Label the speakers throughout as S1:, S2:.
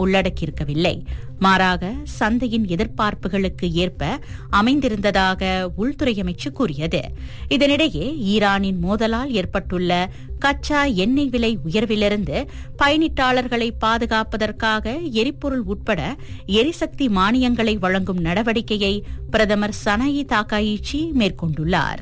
S1: உள்ளடக்கியிருக்கவில்லை மாறாக சந்தையின் எதிர்பார்ப்புகளுக்கு ஏற்ப அமைந்திருந்ததாக உள்துறை அமைச்சு கூறியது இதனிடையே ஈரானின் மோதலால் ஏற்பட்டுள்ள கச்சா எண்ணெய் விலை உயர்விலிருந்து பயணிட்டாளர்களை பாதுகாப்பதற்காக எரிபொருள் உட்பட எரிசக்தி மானியங்களை வழங்கும் நடவடிக்கையை பிரதமர் சனாயி தாக்காயிச்சி மேற்கொண்டுள்ளார்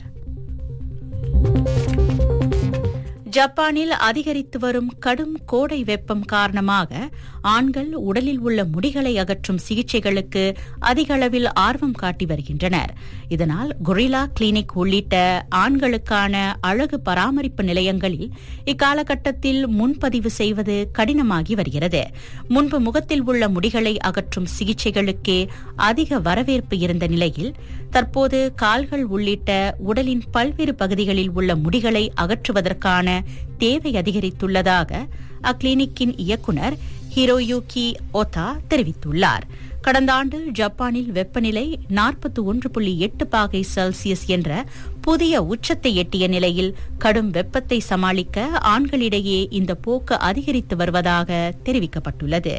S1: ஜப்பானில் அதிகரித்து வரும் கடும் கோடை வெப்பம் காரணமாக ஆண்கள் உடலில் உள்ள முடிகளை அகற்றும் சிகிச்சைகளுக்கு அதிக அளவில் ஆர்வம் காட்டி வருகின்றனர் இதனால் கொரில்லா கிளினிக் உள்ளிட்ட ஆண்களுக்கான அழகு பராமரிப்பு நிலையங்களில் இக்காலகட்டத்தில் முன்பதிவு செய்வது கடினமாகி வருகிறது முன்பு முகத்தில் உள்ள முடிகளை அகற்றும் சிகிச்சைகளுக்கே அதிக வரவேற்பு இருந்த நிலையில் தற்போது கால்கள் உள்ளிட்ட உடலின் பல்வேறு பகுதிகளில் உள்ள முடிகளை அகற்றுவதற்கான தேவை அதிகரித்துள்ளதாக அக்ளினிக்கின் இயக்குநர் ஹிரோயூகி ஒதா தெரிவித்துள்ளார் கடந்த ஆண்டு ஜப்பானில் வெப்பநிலை நாற்பத்தி ஒன்று புள்ளி எட்டு பாகை செல்சியஸ் என்ற புதிய உச்சத்தை எட்டிய நிலையில் கடும் வெப்பத்தை சமாளிக்க ஆண்களிடையே இந்த போக்கு அதிகரித்து வருவதாக தெரிவிக்கப்பட்டுள்ளது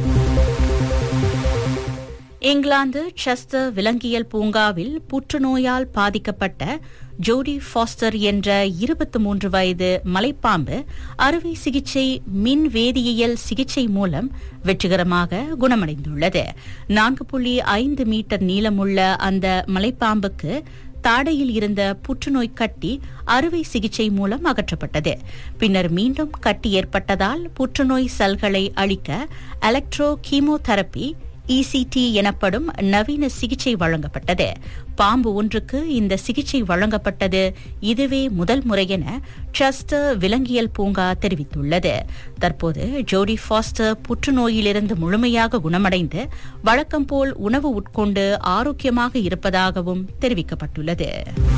S1: இங்கிலாந்து செஸ்டர் விலங்கியல் பூங்காவில் புற்றுநோயால் பாதிக்கப்பட்ட ஜோடி ஃபாஸ்டர் என்ற இருபத்தி மூன்று வயது மலைப்பாம்பு அறுவை சிகிச்சை மின் வேதியியல் சிகிச்சை மூலம் வெற்றிகரமாக குணமடைந்துள்ளது நான்கு புள்ளி ஐந்து மீட்டர் நீளமுள்ள அந்த மலைப்பாம்புக்கு தாடையில் இருந்த புற்றுநோய் கட்டி அறுவை சிகிச்சை மூலம் அகற்றப்பட்டது பின்னர் மீண்டும் கட்டி ஏற்பட்டதால் புற்றுநோய் செல்களை அழிக்க எலக்ட்ரோ கீமோதெரபி இசிடி எனப்படும் நவீன சிகிச்சை வழங்கப்பட்டது பாம்பு ஒன்றுக்கு இந்த சிகிச்சை வழங்கப்பட்டது இதுவே முதல் முறையென ட்ரஸ்டர் விலங்கியல் பூங்கா தெரிவித்துள்ளது தற்போது ஜோடி ஃபாஸ்டர் புற்றுநோயிலிருந்து முழுமையாக குணமடைந்து வழக்கம் போல் உணவு உட்கொண்டு ஆரோக்கியமாக இருப்பதாகவும் தெரிவிக்கப்பட்டுள்ளது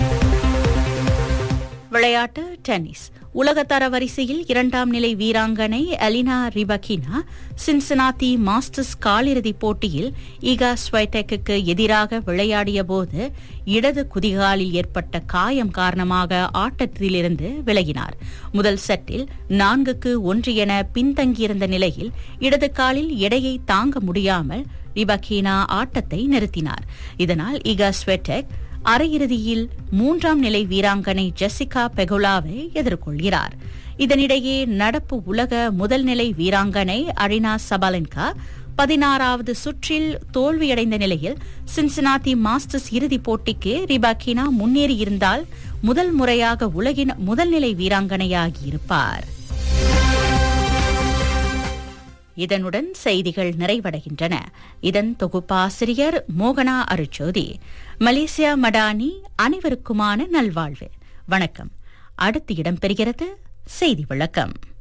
S1: விளையாட்டு டென்னிஸ் உலகத்தர வரிசையில் இரண்டாம் நிலை வீராங்கனை அலினா ரிபகினா சின்சனாத்தி மாஸ்டர்ஸ் காலிறுதிப் போட்டியில் ஈகா ஸ்வைடெக்கு எதிராக விளையாடிய போது இடது குதிகாலில் ஏற்பட்ட காயம் காரணமாக ஆட்டத்திலிருந்து விலகினார் முதல் செட்டில் நான்குக்கு ஒன்று என பின்தங்கியிருந்த நிலையில் இடது காலில் எடையை தாங்க முடியாமல் ரிபகினா ஆட்டத்தை நிறுத்தினார் இதனால் ஈகா ஸ்வெட்டெக் அரையிறுதியில் மூன்றாம் நிலை வீராங்கனை ஜெசிகா பெகுலாவை எதிர்கொள்கிறார் இதனிடையே நடப்பு உலக முதல் நிலை வீராங்கனை அரினா சபாலன்கா பதினாறாவது சுற்றில் தோல்வியடைந்த நிலையில் சின்சினாத்தி மாஸ்டர்ஸ் இறுதிப் போட்டிக்கு ரிபாக்கினா முன்னேறியிருந்தால் முதல் முறையாக உலகின் முதல்நிலை வீராங்கனையாகியிருப்பார் இதனுடன் செய்திகள் நிறைவடைகின்றன இதன் தொகுப்பாசிரியர் மோகனா அருச்சோதி மலேசியா மடானி அனைவருக்குமான நல்வாழ்வு வணக்கம் அடுத்து இடம்பெறுகிறது செய்தி விளக்கம்